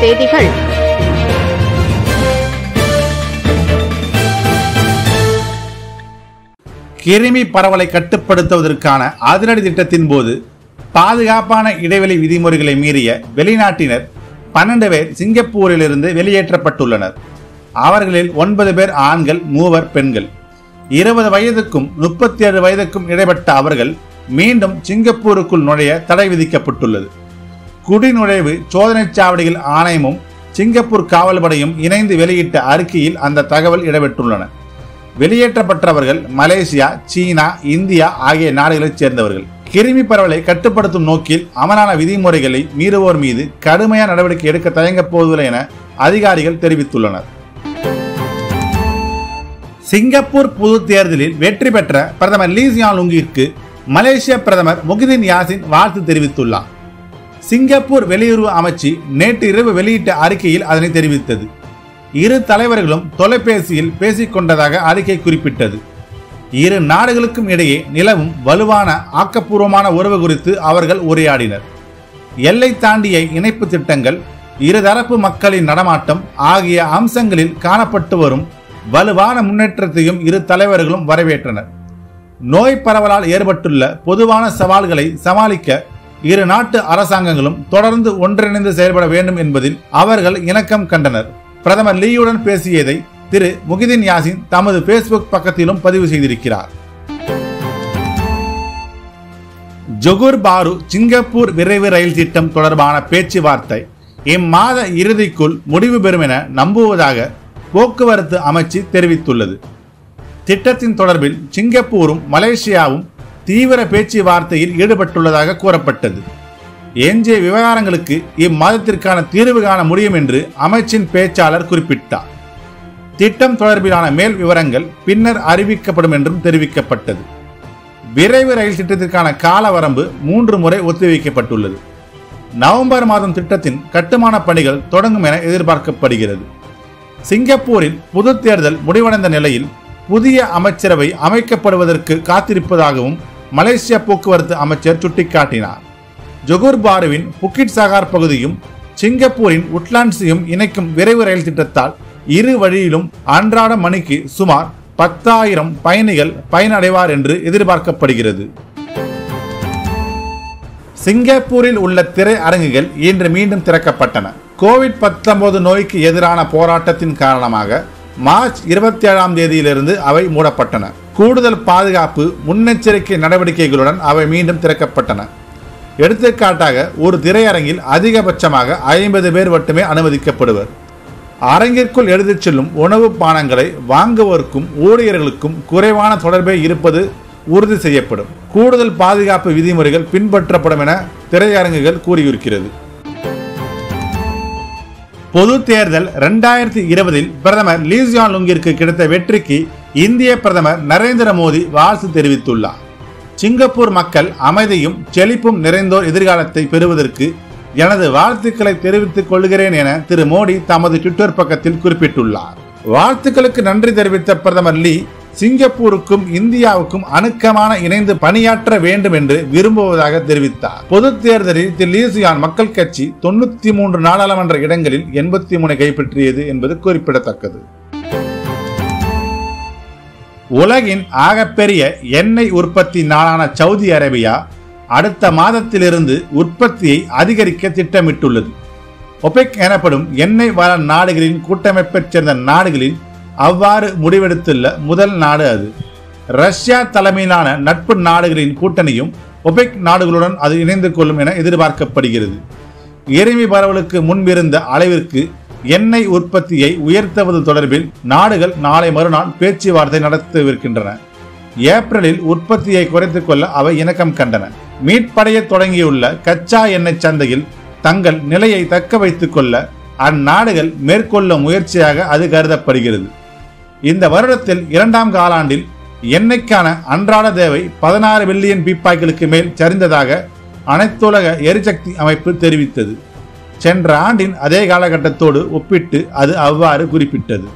செய்திகள் கிருமி பரவலை கட்டுப்படுத்துவதற்கான அதிரடி திட்டத்தின் போது பாதுகாப்பான இடைவெளி விதிமுறைகளை மீறிய வெளிநாட்டினர் பன்னெண்டு பேர் சிங்கப்பூரிலிருந்து வெளியேற்றப்பட்டுள்ளனர் அவர்களில் ஒன்பது பேர் ஆண்கள் மூவர் பெண்கள் இருபது வயதுக்கும் முப்பத்தி ஏழு வயதுக்கும் இடைப்பட்ட அவர்கள் மீண்டும் சிங்கப்பூருக்குள் நுழைய தடை விதிக்கப்பட்டுள்ளது குடிநுழைவு சோதனைச் சாவடிகள் ஆணையமும் சிங்கப்பூர் காவல்படையும் இணைந்து வெளியிட்ட அறிக்கையில் அந்த தகவல் இடம்பெற்றுள்ளன வெளியேற்றப்பட்டவர்கள் மலேசியா சீனா இந்தியா ஆகிய நாடுகளைச் சேர்ந்தவர்கள் கிருமி பரவலை கட்டுப்படுத்தும் நோக்கில் அமலான விதிமுறைகளை மீறுவோர் மீது கடுமையான நடவடிக்கை எடுக்க தயங்கப் போவதில்லை என அதிகாரிகள் தெரிவித்துள்ளனர் சிங்கப்பூர் பொது தேர்தலில் வெற்றி பெற்ற பிரதமர் லீ சியான் லுங்கிற்கு மலேசிய பிரதமர் முகிதின் யாசின் வாழ்த்து தெரிவித்துள்ளார் சிங்கப்பூர் வெளியுறவு அமைச்சு நேற்று இரவு வெளியிட்ட அறிக்கையில் அதனை தெரிவித்தது இரு தலைவர்களும் தொலைபேசியில் பேசிக் கொண்டதாக அறிக்கை குறிப்பிட்டது இரு நாடுகளுக்கும் இடையே நிலவும் வலுவான ஆக்கப்பூர்வமான உறவு குறித்து அவர்கள் உரையாடினர் எல்லை தாண்டிய இணைப்பு திட்டங்கள் இருதரப்பு மக்களின் நடமாட்டம் ஆகிய அம்சங்களில் காணப்பட்டு வரும் வலுவான முன்னேற்றத்தையும் இரு தலைவர்களும் வரவேற்றனர் நோய் பரவலால் ஏற்பட்டுள்ள பொதுவான சவால்களை சமாளிக்க இரு நாட்டு அரசாங்கங்களும் தொடர்ந்து ஒன்றிணைந்து செயல்பட வேண்டும் என்பதில் அவர்கள் இணக்கம் கண்டனர் பிரதமர் லீயுடன் பேசியதை திரு முகிதின் யாசின் தமது பேஸ்புக் பக்கத்திலும் பதிவு செய்திருக்கிறார் ஜொகுர் பாரு சிங்கப்பூர் விரைவு ரயில் திட்டம் தொடர்பான பேச்சுவார்த்தை இம்மாத இறுதிக்குள் முடிவு பெறும் என நம்புவதாக போக்குவரத்து அமைச்சு தெரிவித்துள்ளது திட்டத்தின் தொடர்பில் சிங்கப்பூரும் மலேசியாவும் தீவிர பேச்சுவார்த்தையில் ஈடுபட்டுள்ளதாக கூறப்பட்டது எஞ்சிய விவகாரங்களுக்கு இம்மாதத்திற்கான தீர்வு காண முடியும் என்று அமைச்சின் பேச்சாளர் குறிப்பிட்டார் திட்டம் தொடர்பிலான மேல் விவரங்கள் பின்னர் அறிவிக்கப்படும் என்றும் தெரிவிக்கப்பட்டது விரைவு ரயில் திட்டத்திற்கான கால வரம்பு மூன்று முறை ஒத்திவைக்கப்பட்டுள்ளது நவம்பர் மாதம் திட்டத்தின் கட்டுமான பணிகள் தொடங்கும் என எதிர்பார்க்கப்படுகிறது சிங்கப்பூரில் பொது தேர்தல் முடிவடைந்த நிலையில் புதிய அமைச்சரவை அமைக்கப்படுவதற்கு காத்திருப்பதாகவும் மலேசிய போக்குவரத்து அமைச்சர் சுட்டிக்காட்டினார் ஜொகூர் பாருவின் புக்கிட் சகார் பகுதியும் சிங்கப்பூரின் உட்லாண்ட்ஸையும் இணைக்கும் விரைவு ரயில் திட்டத்தால் இரு வழியிலும் அன்றாட மணிக்கு சுமார் பத்தாயிரம் பயணிகள் பயனடைவார் என்று எதிர்பார்க்கப்படுகிறது சிங்கப்பூரில் உள்ள திரை அரங்குகள் இன்று மீண்டும் திறக்கப்பட்டன கோவிட் 19 நோய்க்கு எதிரான போராட்டத்தின் காரணமாக மார்ச் இருபத்தி ஏழாம் தேதியிலிருந்து அவை மூடப்பட்டன கூடுதல் பாதுகாப்பு முன்னெச்சரிக்கை நடவடிக்கைகளுடன் அவை மீண்டும் திறக்கப்பட்டன எடுத்துக்காட்டாக ஒரு திரையரங்கில் அதிகபட்சமாக ஐம்பது பேர் மட்டுமே அனுமதிக்கப்படுவர் அரங்கிற்குள் எடுத்துச் செல்லும் உணவு பானங்களை வாங்குவோருக்கும் ஊழியர்களுக்கும் குறைவான தொடர்பே இருப்பது உறுதி செய்யப்படும் கூடுதல் பாதுகாப்பு விதிமுறைகள் பின்பற்றப்படும் என திரையரங்குகள் கூறியிருக்கிறது பொது தேர்தல் இரண்டாயிரத்தி இருபதில் பிரதமர் லீசியான் லுங்கிற்கு கிடைத்த வெற்றிக்கு இந்திய பிரதமர் நரேந்திர மோடி வாழ்த்து தெரிவித்துள்ளார் சிங்கப்பூர் மக்கள் அமைதியும் செழிப்பும் நிறைந்தோர் எதிர்காலத்தை பெறுவதற்கு எனது வாழ்த்துக்களை தெரிவித்துக் கொள்கிறேன் என திரு மோடி தமது ட்விட்டர் பக்கத்தில் குறிப்பிட்டுள்ளார் வாழ்த்துக்களுக்கு நன்றி தெரிவித்த பிரதமர் லீ சிங்கப்பூருக்கும் இந்தியாவுக்கும் அணுக்கமான இணைந்து பணியாற்ற வேண்டும் என்று விரும்புவதாக தெரிவித்தார் பொது தேர்தலில் திரு லீசியான் மக்கள் கட்சி தொண்ணூத்தி மூன்று நாடாளுமன்ற இடங்களில் எண்பத்தி மூணு கைப்பற்றியது என்பது குறிப்பிடத்தக்கது உலகின் ஆகப்பெரிய எண்ணெய் உற்பத்தி நாடான சவுதி அரேபியா அடுத்த மாதத்திலிருந்து உற்பத்தியை அதிகரிக்க திட்டமிட்டுள்ளது ஒபெக் எனப்படும் எண்ணெய் வள நாடுகளின் கூட்டமைப்பைச் சேர்ந்த நாடுகளில் அவ்வாறு முடிவெடுத்துள்ள முதல் நாடு அது ரஷ்யா தலைமையிலான நட்பு நாடுகளின் கூட்டணியும் ஒபெக் நாடுகளுடன் அது இணைந்து கொள்ளும் என எதிர்பார்க்கப்படுகிறது எரிமி பரவலுக்கு முன்பிருந்த அளவிற்கு எண்ணெய் உற்பத்தியை உயர்த்துவது தொடர்பில் நாடுகள் நாளை மறுநாள் பேச்சுவார்த்தை நடத்தவிருக்கின்றன ஏப்ரலில் உற்பத்தியை குறைத்துக் கொள்ள அவை இணக்கம் கண்டன மீட்படைய தொடங்கியுள்ள கச்சா எண்ணெய் சந்தையில் தங்கள் நிலையை தக்க வைத்துக் கொள்ள அந்நாடுகள் மேற்கொள்ளும் முயற்சியாக அது கருதப்படுகிறது இந்த வருடத்தில் இரண்டாம் காலாண்டில் எண்ணெய்க்கான அன்றாட தேவை பதினாறு பில்லியன் பீப்பாய்களுக்கு மேல் சரிந்ததாக அனைத்துலக எரிசக்தி அமைப்பு தெரிவித்தது சென்ற ஆண்டின் அதே காலகட்டத்தோடு ஒப்பிட்டு அது அவ்வாறு குறிப்பிட்டது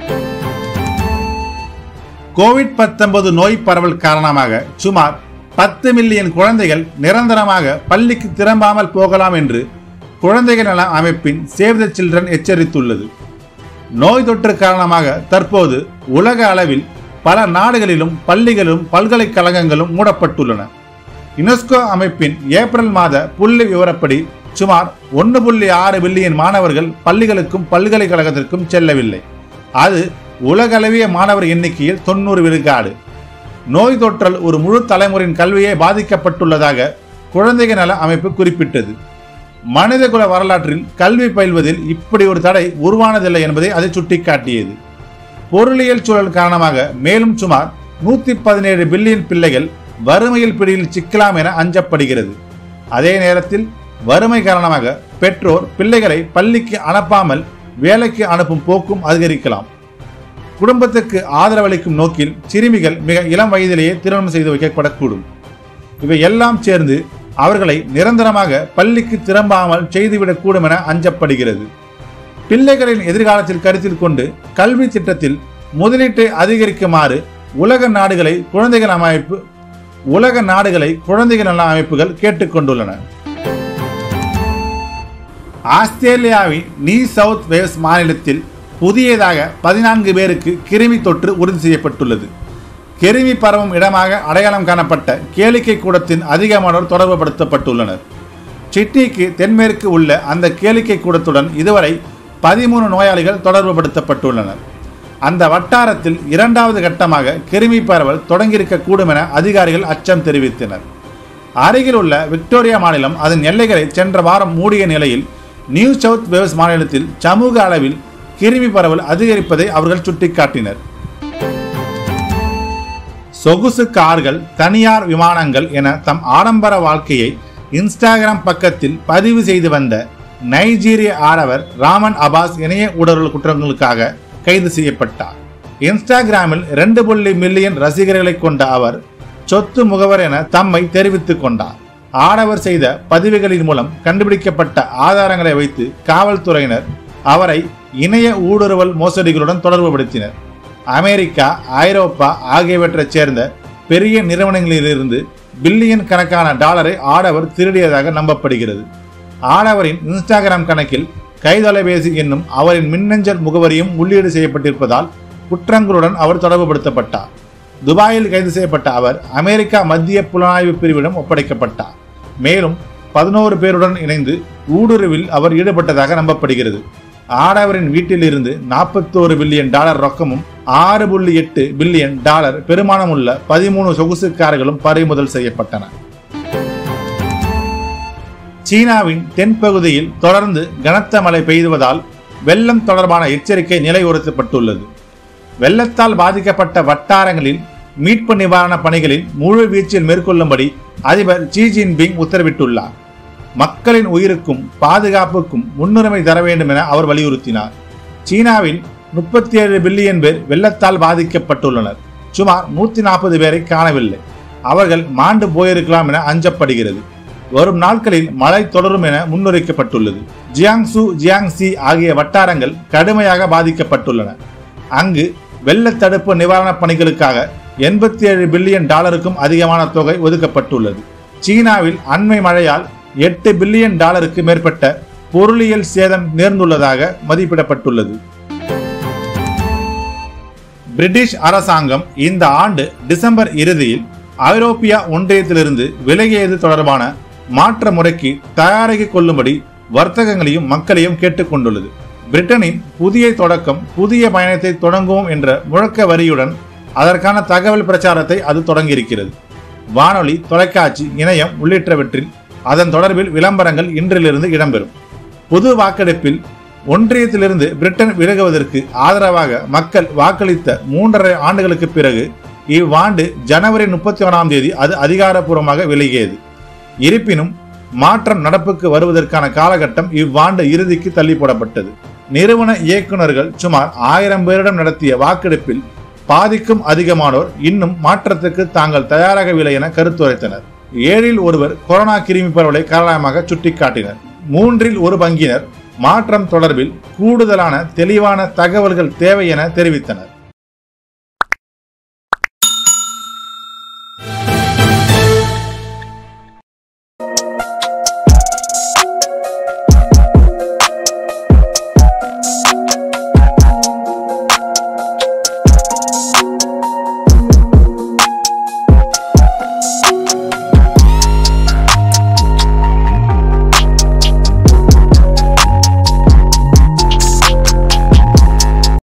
கோவிட் 19 நோய் பரவல் காரணமாக சுமார் பத்து மில்லியன் குழந்தைகள் நிரந்தரமாக பள்ளிக்கு திரும்பாமல் போகலாம் என்று குழந்தைகள் நல அமைப்பின் சேவ் த சில்ட்ரன் எச்சரித்துள்ளது நோய் தொற்று காரணமாக தற்போது உலக அளவில் பல நாடுகளிலும் பள்ளிகளும் பல்கலைக்கழகங்களும் மூடப்பட்டுள்ளன யுனெஸ்கோ அமைப்பின் ஏப்ரல் மாத புள்ளி விவரப்படி சுமார் ஒன்று புள்ளி ஆறு பில்லியன் மாணவர்கள் பள்ளிகளுக்கும் பல்கலைக்கழகத்திற்கும் செல்லவில்லை அது உலகளவிய மாணவர் எண்ணிக்கையில் தொண்ணூறு விழுக்காடு நோய் தொற்றல் ஒரு முழு தலைமுறையின் கல்வியை பாதிக்கப்பட்டுள்ளதாக குழந்தைகள் நல அமைப்பு குறிப்பிட்டது மனிதகுல வரலாற்றில் கல்வி பயில்வதில் இப்படி ஒரு தடை உருவானதில்லை என்பதை அது சுட்டிக்காட்டியது பொருளியல் சூழல் காரணமாக மேலும் சுமார் நூத்தி பதினேழு பில்லியன் பிள்ளைகள் வறுமையில் பிடியில் சிக்கலாம் என அஞ்சப்படுகிறது அதே நேரத்தில் வறுமை காரணமாக பெற்றோர் பிள்ளைகளை பள்ளிக்கு அனுப்பாமல் வேலைக்கு அனுப்பும் போக்கும் அதிகரிக்கலாம் குடும்பத்துக்கு ஆதரவளிக்கும் நோக்கில் சிறுமிகள் மிக இளம் வயதிலேயே திருமணம் செய்து வைக்கப்படக்கூடும் இவை எல்லாம் சேர்ந்து அவர்களை நிரந்தரமாக பள்ளிக்கு திரும்பாமல் செய்துவிடக்கூடும் என அஞ்சப்படுகிறது பிள்ளைகளின் எதிர்காலத்தில் கருத்தில் கொண்டு கல்வி திட்டத்தில் முதலீட்டை அதிகரிக்குமாறு உலக நாடுகளை குழந்தைகள் அமைப்பு உலக நாடுகளை குழந்தைகள் நல அமைப்புகள் கேட்டுக்கொண்டுள்ளன ஆஸ்திரேலியாவின் நியூ சவுத் வேல்ஸ் மாநிலத்தில் புதியதாக பதினான்கு பேருக்கு கிருமி தொற்று உறுதி செய்யப்பட்டுள்ளது கிருமி பரவும் இடமாக அடையாளம் காணப்பட்ட கேளிக்கை கூடத்தின் அதிகமானோர் தொடர்புபடுத்தப்பட்டுள்ளனர் சிட்னிக்கு தென்மேற்கு உள்ள அந்த கேளிக்கை கூடத்துடன் இதுவரை பதிமூணு நோயாளிகள் தொடர்புபடுத்தப்பட்டுள்ளனர் அந்த வட்டாரத்தில் இரண்டாவது கட்டமாக கிருமி பரவல் தொடங்கியிருக்கக்கூடும் என அதிகாரிகள் அச்சம் தெரிவித்தனர் அருகில் உள்ள விக்டோரியா மாநிலம் அதன் எல்லைகளை சென்ற வாரம் மூடிய நிலையில் நியூ சவுத் வேல்ஸ் மாநிலத்தில் சமூக அளவில் கிருமி பரவல் அதிகரிப்பதை அவர்கள் சுட்டிக்காட்டினர் சொகுசு கார்கள் தனியார் விமானங்கள் என தம் ஆடம்பர வாழ்க்கையை இன்ஸ்டாகிராம் பக்கத்தில் பதிவு செய்து வந்த நைஜீரிய ஆடவர் ராமன் அபாஸ் இணைய ஊடகங்கள் குற்றங்களுக்காக கைது செய்யப்பட்டார் இன்ஸ்டாகிராமில் ரெண்டு புள்ளி மில்லியன் ரசிகர்களை கொண்ட அவர் சொத்து முகவர் என தம்மை தெரிவித்துக் கொண்டார் ஆடவர் செய்த பதிவுகளின் மூலம் கண்டுபிடிக்கப்பட்ட ஆதாரங்களை வைத்து காவல்துறையினர் அவரை இணைய ஊடுருவல் மோசடிகளுடன் தொடர்புபடுத்தினர் அமெரிக்கா ஐரோப்பா ஆகியவற்றைச் சேர்ந்த பெரிய நிறுவனங்களிலிருந்து பில்லியன் கணக்கான டாலரை ஆடவர் திருடியதாக நம்பப்படுகிறது ஆடவரின் இன்ஸ்டாகிராம் கணக்கில் கைதொலைபேசி என்னும் அவரின் மின்னஞ்சல் முகவரியும் உள்ளீடு செய்யப்பட்டிருப்பதால் குற்றங்களுடன் அவர் தொடர்புபடுத்தப்பட்டார் துபாயில் கைது செய்யப்பட்ட அவர் அமெரிக்கா மத்திய புலனாய்வு பிரிவிடம் ஒப்படைக்கப்பட்டார் மேலும் பதினோரு பேருடன் இணைந்து ஊடுருவில் அவர் ஈடுபட்டதாக நம்பப்படுகிறது ஆடவரின் வீட்டில் இருந்து நாற்பத்தோரு பில்லியன் டாலர் ரொக்கமும் ஆறு புள்ளி எட்டு பில்லியன் டாலர் பெருமானமுள்ள பதிமூணு சொகுசு கார்களும் பறிமுதல் செய்யப்பட்டன சீனாவின் தென்பகுதியில் தொடர்ந்து கனத்த மழை பெய்துவதால் வெள்ளம் தொடர்பான எச்சரிக்கை நிலையுறுத்தப்பட்டுள்ளது வெள்ளத்தால் பாதிக்கப்பட்ட வட்டாரங்களில் மீட்பு நிவாரண பணிகளில் முழு வீச்சில் மேற்கொள்ளும்படி அதிபர் ஜி ஜின்பிங் உத்தரவிட்டுள்ளார் மக்களின் உயிருக்கும் பாதுகாப்புக்கும் முன்னுரிமை தர வேண்டும் என அவர் வலியுறுத்தினார் சீனாவில் முப்பத்தி ஏழு பில்லியன் பேர் வெள்ளத்தால் பாதிக்கப்பட்டுள்ளனர் சுமார் நூத்தி நாற்பது பேரை காணவில்லை அவர்கள் மாண்டு போயிருக்கலாம் என அஞ்சப்படுகிறது வரும் நாட்களில் மழை தொடரும் என முன்னுரைக்கப்பட்டுள்ளது ஜியாங்சு ஜியாங்சி ஆகிய வட்டாரங்கள் கடுமையாக பாதிக்கப்பட்டுள்ளன அங்கு வெள்ள தடுப்பு நிவாரணப் பணிகளுக்காக எண்பத்தி ஏழு பில்லியன் டாலருக்கும் அதிகமான தொகை ஒதுக்கப்பட்டுள்ளது சீனாவில் அண்மை மழையால் எட்டு பில்லியன் டாலருக்கு மேற்பட்ட பொருளியல் சேதம் நேர்ந்துள்ளதாக மதிப்பிடப்பட்டுள்ளது பிரிட்டிஷ் அரசாங்கம் இந்த ஆண்டு டிசம்பர் இறுதியில் ஐரோப்பிய ஒன்றியத்திலிருந்து விலகியது தொடர்பான மாற்ற முறைக்கு தயாராகிக் கொள்ளும்படி வர்த்தகங்களையும் மக்களையும் கேட்டுக்கொண்டுள்ளது பிரிட்டனின் புதிய தொடக்கம் புதிய பயணத்தை தொடங்குவோம் என்ற முழக்க வரியுடன் அதற்கான தகவல் பிரச்சாரத்தை அது தொடங்கியிருக்கிறது வானொலி தொலைக்காட்சி இணையம் உள்ளிட்டவற்றில் அதன் தொடர்பில் விளம்பரங்கள் இன்றிலிருந்து இடம்பெறும் பொது வாக்கெடுப்பில் ஒன்றியத்திலிருந்து பிரிட்டன் விலகுவதற்கு ஆதரவாக மக்கள் வாக்களித்த மூன்றரை ஆண்டுகளுக்கு பிறகு இவ்வாண்டு ஜனவரி முப்பத்தி ஒன்றாம் தேதி அது அதிகாரப்பூர்வமாக விலகியது இருப்பினும் மாற்றம் நடப்புக்கு வருவதற்கான காலகட்டம் இவ்வாண்டு இறுதிக்கு தள்ளி போடப்பட்டது நிறுவன இயக்குநர்கள் சுமார் ஆயிரம் பேரிடம் நடத்திய வாக்கெடுப்பில் பாதிக்கும் அதிகமானோர் இன்னும் மாற்றத்துக்கு தாங்கள் தயாராகவில்லை என கருத்துரைத்தனர் ஏழில் ஒருவர் கொரோனா கிருமி பரவலை காரணமாக சுட்டிக்காட்டினர் மூன்றில் ஒரு பங்கினர் மாற்றம் தொடர்பில் கூடுதலான தெளிவான தகவல்கள் தேவை என தெரிவித்தனர்